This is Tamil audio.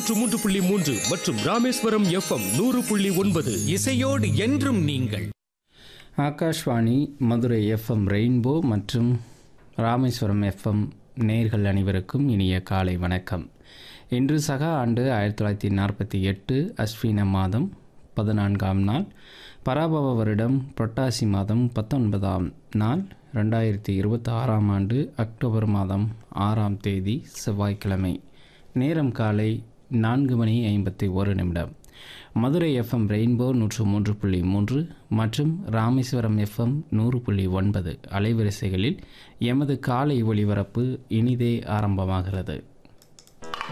நூற்று மூன்று புள்ளி மூன்று மற்றும் ராமேஸ்வரம் எஃப்எம் நூறு புள்ளி ஒன்பது இசையோடு என்றும் நீங்கள் ஆகாஷ்வாணி மதுரை எஃப்எம் ரெயின்போ மற்றும் ராமேஸ்வரம் எஃப்எம் நேர்கள் அனைவருக்கும் இனிய காலை வணக்கம் இன்று சக ஆண்டு ஆயிரத்தி தொள்ளாயிரத்தி நாற்பத்தி எட்டு அஸ்வின மாதம் பதினான்காம் நாள் பராபவ வருடம் புரட்டாசி மாதம் பத்தொன்பதாம் நாள் ரெண்டாயிரத்தி இருபத்தி ஆறாம் ஆண்டு அக்டோபர் மாதம் ஆறாம் தேதி செவ்வாய்க்கிழமை நேரம் காலை நான்கு மணி ஐம்பத்தி ஒரு நிமிடம் மதுரை எஃப்எம் ரெயின்போ நூற்று மூன்று புள்ளி மூன்று மற்றும் ராமேஸ்வரம் எஃப்எம் நூறு புள்ளி ஒன்பது அலைவரிசைகளில் எமது காலை ஒளிபரப்பு இனிதே ஆரம்பமாகிறது